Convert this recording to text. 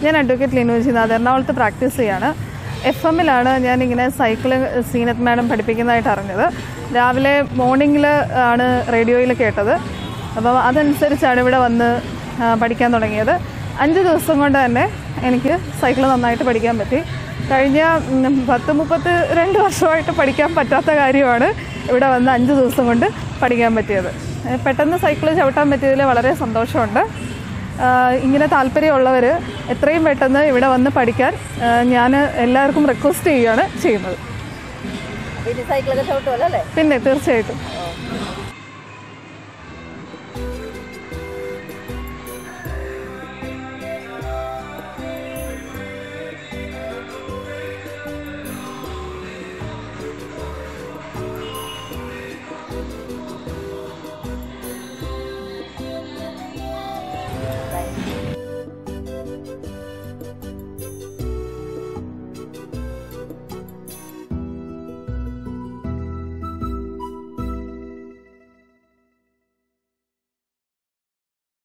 ഞാൻ അഡ്വക്കേറ്റ് ലിനു ജിനാഥ് എറണാകുളത്ത് പ്രാക്ടീസ് ചെയ്യാണ് എഫ് എമ്മിലാണ് ഞാനിങ്ങനെ സൈക്കിൾ സീനത്ത് മാഡം പഠിപ്പിക്കുന്നതായിട്ട് അറിഞ്ഞത് രാവിലെ മോർണിംഗിൽ ആണ് റേഡിയോയിൽ കേട്ടത് അപ്പോൾ അതനുസരിച്ചാണ് ഇവിടെ വന്ന് ആ, പഠിക്കാൻ തുടങ്ങിയത് അഞ്ച് ദിവസം കൊണ്ട് തന്നെ എനിക്ക് സൈക്കിൾ നന്നായിട്ട് പഠിക്കാൻ പറ്റി കഴിഞ്ഞ ഉം, പത്ത് മുപ്പത്തി രണ്ട് വർഷമായിട്ട് പഠിക്കാൻ പറ്റാത്ത കാര്യമാണ് ഇവിടെ വന്ന് അഞ്ച് ദിവസം കൊണ്ട് പഠിക്കാൻ പറ്റിയത് ഏ, പെട്ടെന്ന് സൈക്കിൾ ചവിട്ടാൻ പറ്റിയതിൽ വളരെ സന്തോഷമുണ്ട് ആഹ് ഇങ്ങനെ താല്പര്യമുള്ളവർ എത്രയും പെട്ടെന്ന് ഇവിടെ വന്ന് പഠിക്കാൻ ഞാൻ എല്ലാവർക്കും റിക്വസ്റ്റ് ചെയ്യുകയാണ് ചെയ്യുന്നത് ഇനി സൈക്കിളൊക്കെ ചവിട്ടുമല്ലോ അല്ലേ പിന്നെ തീർച്ചയായിട്ടും